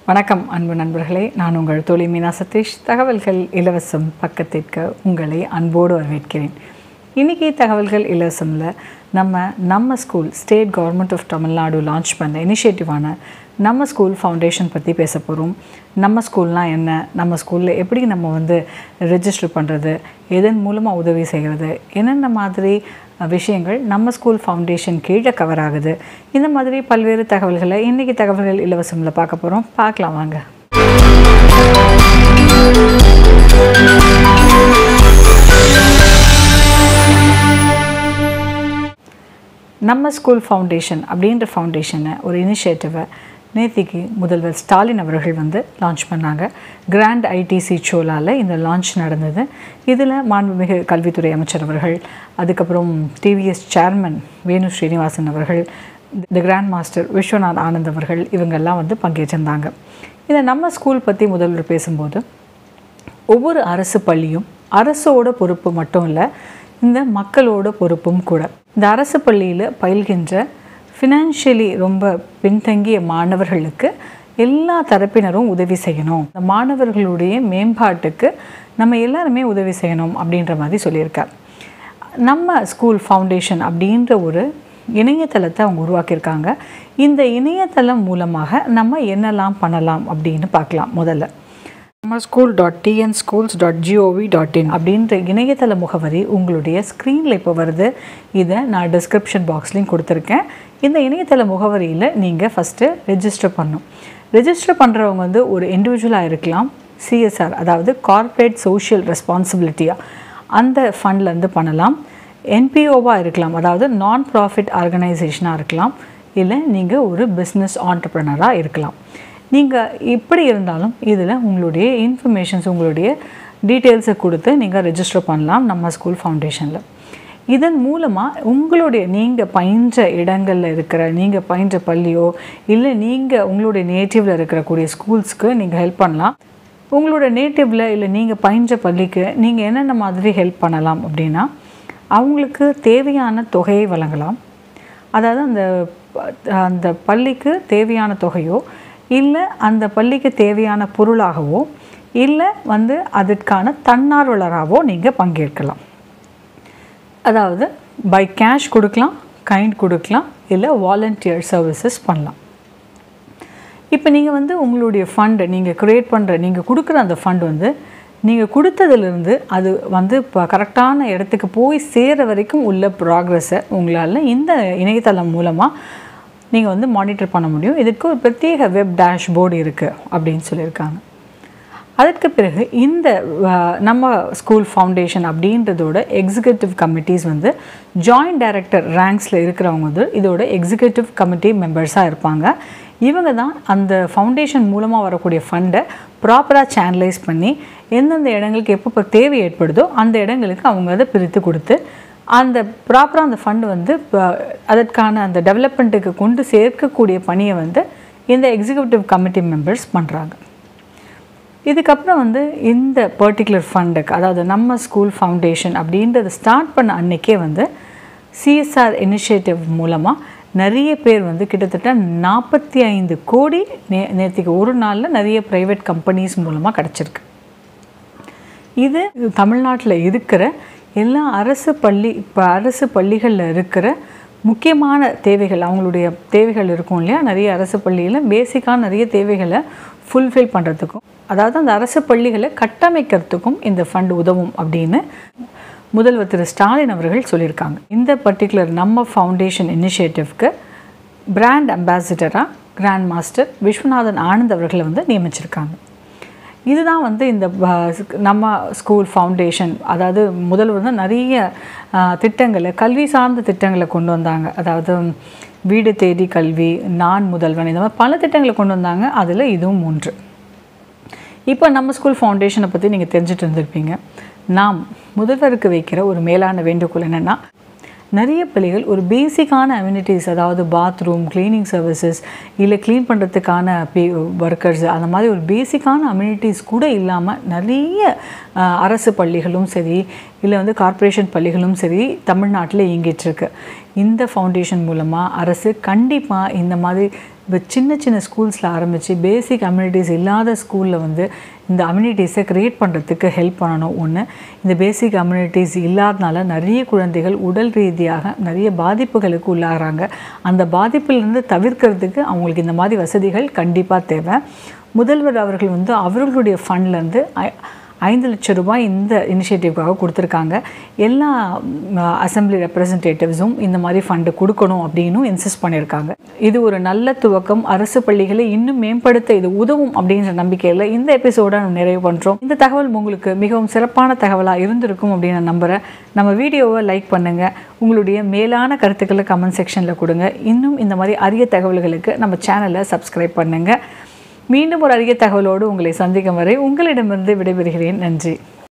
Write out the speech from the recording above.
வணக்கம் அன்பு நண்பர்களே நான் உங்கள் தோழி மீனா சதீஷ் தகவல்கள் இலவசம் பக்கத்திற்கு உங்களை அன்போடு வரவேற்கிறேன் இன்றைக்கி தகவல்கள் இலவசமில் நம்ம நம்ம school state government of Tamil Nadu launch பண்ண இனிஷியேட்டிவான நம்ம ஸ்கூல் ஃபவுண்டேஷன் பற்றி பேச போகிறோம் நம்ம ஸ்கூல்னால் என்ன நம்ம ஸ்கூலில் எப்படி நம்ம வந்து ரெஜிஸ்டர் பண்ணுறது எதன் மூலமாக உதவி செய்கிறது என்னென்ன மாதிரி அஹ், விஷயங்கள் நம்ம ஸ்கூல் ஃபவுண்டேஷன் கீழே கவர் ஆகுது இந்த மாதிரி பல்வேறு தகவல்களை இன்றைக்கி தகவல்கள் இலவசமில் பார்க்க போகிறோம் பார்க்கலாம் வாங்க நம்ம ஸ்கூல் ஃபவுண்டேஷன் அப்படின்ற ஃபவுண்டேஷனை ஒரு இனிஷியேட்டிவை நேத்திக்கு முதல்வர் ஸ்டாலின் அவர்கள் வந்து லான்ச் பண்ணாங்க கிராண்ட் ஐடிசி சோலாவில் இந்த லான்ச் நடந்தது இதில் மாண்புமிகு கல்வித்துறை அமைச்சர் அவர்கள் அதுக்கப்புறம் டிவிஎஸ் சேர்மன் வேணு ஸ்ரீனிவாசன் அவர்கள் the grand master Viswanath Anand அவர்கள் இவங்கெல்லாம் வந்து பங்கேற்றிருந்தாங்க இதை நம்ம ஸ்கூல் பற்றி முதல்வர் பேசும்போது ஒவ்வொரு அரசு பள்ளியும் அரசோட பொறுப்பு மட்டும் இல்லை இந்த மக்களோட பொறுப்பும் கூட இந்த அரசு பள்ளியில் பயில்கின்ற ஃபினான்ஷியலி ரொம்ப பின்தங்கிய மாணவர்களுக்கு எல்லா தரப்பினரும் உதவி செய்யணும் இந்த மாணவர்களுடைய மேம்பாட்டுக்கு நம்ம எல்லாருமே உதவி செய்யணும் அப்படின்ற மாதிரி சொல்லியிருக்கார் நம்ம ஸ்கூல் ஃபவுண்டேஷன் அப்படின்ற ஒரு இணையதளத்தை அவங்க உருவாக்கியிருக்காங்க இந்த இணையதளம் மூலமாக நம்ம என்னெல்லாம் பண்ணலாம் அப்படின்னு பார்க்கலாம் முதல்ல நம்ம school dot TN schools dot GOV dot in அப்படின்ற இணையதள முகவரி உங்களுடைய ஸ்க்ரீனில் இப்போ வருது இதை நான் டிஸ்கிரிப்ஷன் பாக்ஸ்லேயும் கொடுத்துருக்கேன் இந்த இணையதள முகவரியில் நீங்கள் ஃபஸ்ட்டு ரெஜிஸ்டர் பண்ணணும் ரெஜிஸ்டர் பண்ணுறவங்க வந்து ஒரு இண்டிவிஜுவலாக இருக்கலாம் சிஎஸ்ஆர் அதாவது கார்ப்பரேட் சோஷியல் ரெஸ்பான்சிபிலிட்டியாக அந்த ஃபண்ட்லேருந்து பண்ணலாம் என்பிஓவாக இருக்கலாம் அதாவது நான் ப்ராஃபிட் ஆர்கனைசேஷனாக இருக்கலாம் இல்லை நீங்கள் ஒரு பிஸ்னஸ் ஆண்டர்ப்ரனராக இருக்கலாம் நீங்கள் எப்படி இருந்தாலும் இதில் உங்களுடைய இன்ஃபர்மேஷன்ஸ் உங்களுடைய டீட்டெயில்ஸை கொடுத்து நீங்கள் ரெஜிஸ்டர் பண்ணலாம் நம்ம ஸ்கூல் ஃபவுண்டேஷனில் இதன் மூலமாக உங்களுடைய நீங்கள் பயின்ற இடங்களில் இருக்கிற நீங்கள் பயின்ற பள்ளியோ இல்லை நீங்கள் உங்களுடைய நேட்டிவில் இருக்கக்கூடிய ஸ்கூல்ஸ்க்கு நீங்கள் ஹெல்ப் பண்ணலாம் உங்களோட நேட்டிவில் இல்லை நீங்கள் பயின்ற பள்ளிக்கு நீங்கள் என்னென்ன மாதிரி ஹெல்ப் பண்ணலாம் அப்படின்னா அவங்களுக்கு தேவையான தொகையை வழங்கலாம் அதாவது அந்த ப- அந்த பள்ளிக்கு தேவையான தொகையோ இல்லை அந்த பள்ளிக்கு தேவையான பொருளாகவோ இல்லை வந்து அதற்கான தன்னார்வலராகவோ நீங்கள் பங்கேற்கலாம் அதாவது பை கேஷ் கொடுக்கலாம் கைண்ட் கொடுக்கலாம் இல்லை வாலண்டியர் சர்வீசஸ் பண்ணலாம் இப்போ நீங்கள் வந்து உங்களுடைய ஃபண்டு நீங்கள் க்ரியேட் பண்ணுற நீங்கள் கொடுக்குற அந்த ஃபண்ட் வந்து நீங்கள் கொடுத்ததுலேருந்து அது வந்து இப்போ கரெக்டான இடத்துக்கு போய் சேர வரைக்கும் உள்ள ப்ராக்ரஸை உங்களால் இந்த இணையதளம் மூலமாக நீங்கள் வந்து மானிட்டர் பண்ண முடியும் இதுக்கு ஒரு பிரத்யேக வெப் டேஷ்போர்டு இருக்குது அப்படின்னு சொல்லியிருக்காங்க அதற்கு பிறகு இந்த அஹ், நம்ம ஸ்கூல் ஃபவுண்டேஷன் அப்படின்றதோட எக்ஸிக்யூட்டிவ் கமிட்டிஸ் வந்து ஜாயிண்ட் டைரக்டர் ரேங்க்ஸில் இருக்கிறவங்க வந்து இதோட எக்ஸிக்யூட்டிவ் கமிட்டி மெம்பர்ஸாக இருப்பாங்க இவங்க தான் அந்த ஃபவுண்டேஷன் மூலமாக வரக்கூடிய ஃபண்டை ப்ராப்பராக சேனலைஸ் பண்ணி எந்தெந்த இடங்களுக்கு எப்போ தேவை ஏற்படுதோ அந்த இடங்களுக்கு அவங்க அதை பிரித்து கொடுத்து அந்த ப்ராப்பராக அந்த ஃபண்டு வந்து ப- அதற்கான அந்த டெவலப்மெண்ட்டுக்கு கொண்டு சேர்க்கக்கூடிய பணியை வந்து இந்த எக்ஸிக்யூட்டிவ் கமிட்டி மெம்பர்ஸ் பண்ணுறாங்க இதுக்கப்புறம் வந்து இந்த பர்டிகுலர் ஃபண்டுக்கு அதாவது நம்ம ஸ்கூல் ஃபவுண்டேஷன் அப்படின்றத ஸ்டார்ட் பண்ண அன்னைக்கே வந்து சிஎஸ்ஆர் இனிஷியேட்டிவ் மூலமாக நிறைய பேர் வந்து கிட்டத்தட்ட நாற்பத்தி ஐந்து கோடி நே நேற்றுக்கு ஒரு நாளில் நிறைய ப்ரைவேட் கம்பெனிஸ் மூலமாக கிடச்சிருக்கு இது தமிழ்நாட்டில் இருக்கிற எல்லா அரசு பள்ளி இப்போ அரசு பள்ளிகளில் இருக்கிற முக்கியமான தேவைகள் அவங்களுடைய தேவைகள் இருக்கும் இல்லையா நிறைய அரசு பள்ளியில் பேசிக்கான நிறைய தேவைகளை ஃபுல்ஃபில் பண்ணுறதுக்கும் அதாவது அந்த அரசு பள்ளிகளை கட்டமைக்கிறதுக்கும் இந்த ஃபண்ட் உதவும் அப்படின்னு முதல்வர் திரு ஸ்டாலின் அவர்கள் சொல்லியிருக்காங்க இந்த பர்டிகுலர் நம்ம ஃபவுண்டேஷன் இனிஷியேட்டிவ்க்கு பிராண்ட் அம்பாசிடராக கிராண்ட் மாஸ்டர் விஸ்வநாதன் ஆனந்த் அவர்களை வந்து நியமிச்சிருக்காங்க இதுதான் வந்து இந்த ப- நம்ம ஸ்கூல் ஃபவுண்டேஷன் அதாவது முதல்வர் வந்து நிறைய ஆ, திட்டங்களை கல்வி சார்ந்த திட்டங்களை கொண்டு வந்தாங்க அதாவது வீடு தேடி கல்வி நான் முதல்வன் இந்த மாதிரி பல திட்டங்களை கொண்டு வந்தாங்க அதில் இதுவும் ஒன்று இப்போ நம்ம ஸ்கூல் ஃபவுண்டேஷனை பற்றி நீங்கள் தெரிஞ்சுட்டு இருந்திருப்பீங்க நாம் முதல்வருக்கு வைக்கிற ஒரு மேலான வேண்டுகோள் என்னென்னா நிறைய பள்ளிகள் ஒரு பேசிக்கான அம்யூனிட்டிஸ் அதாவது பாத்ரூம் க்ளீனிங் சர்வீசஸ் இல்லை க்ளீன் பண்ணுறதுக்கான பே ஒர்க்கர்ஸ் அந்த மாதிரி ஒரு பேசிக்கான அம்யூனிட்டிஸ் கூட இல்லாமல் நிறைய அஹ், அரசு பள்ளிகளும் சரி இல்லை வந்து கார்ப்பரேஷன் பள்ளிகளும் சரி தமிழ்நாட்டில் இயங்கிட்டு இருக்கு இந்த ஃபவுண்டேஷன் மூலமாக அரசு கண்டிப்பாக இந்த மாதிரி இப்போ சின்ன சின்ன ஸ்கூல்ஸில் ஆரம்பித்து பேசிக் அம்யூனிட்டிஸ் இல்லாத ஸ்கூலில் வந்து இந்த அம்யூனிட்டிஸை க்ரியேட் பண்ணுறதுக்கு ஹெல்ப் பண்ணணும் ஒன்று இந்த பேசிக் அம்யூனிட்டிஸ் இல்லாதனால நிறைய குழந்தைகள் உடல் ரீதியாக நிறைய பாதிப்புகளுக்கு உள்ளாகிறாங்க அந்த பாதிப்பிலிருந்து தவிர்க்கிறதுக்கு அவங்களுக்கு இந்த மாதிரி வசதிகள் கண்டிப்பாக தேவை முதல்வர் அவர்கள் வந்து அவர்களுடைய ஃபண்ட்லேருந்து ஐந்து லட்சம் ரூபாய் இந்த இனிஷியேட்டிவ்காக கொடுத்துருக்காங்க எல்லா அசம்பிளி ரெப்ரசன்டேட்டிவ்ஸும் இந்த மாதிரி ஃபண்டு கொடுக்கணும் அப்படின்னும் இன்சிஸ்ட் பண்ணியிருக்காங்க இது ஒரு நல்ல துவக்கம் அரசு பள்ளிகளை இன்னும் மேம்படுத்த இது உதவும் அப்படின்ற நம்பிக்கையில் இந்த எபிசோட நம்ம நிறைவு பண்ணுறோம் இந்த தகவல் உங்களுக்கு மிகவும் சிறப்பான தகவலாக இருந்திருக்கும் அப்படின்னு நான் நம்புகிறேன் நம்ம வீடியோவை லைக் பண்ணுங்கள் உங்களுடைய மேலான கருத்துக்களை கமெண்ட் செக்ஷனில் கொடுங்க இன்னும் இந்த மாதிரி அரிய தகவல்களுக்கு நம்ம சேனலை சப்ஸ்கிரைப் பண்ணுங்கள் மீண்டும் ஒரு அரிய தகவலோடு உங்களை சந்திக்கும் வரை உங்களிடமிருந்து விடைபெறுகிறேன் நன்றி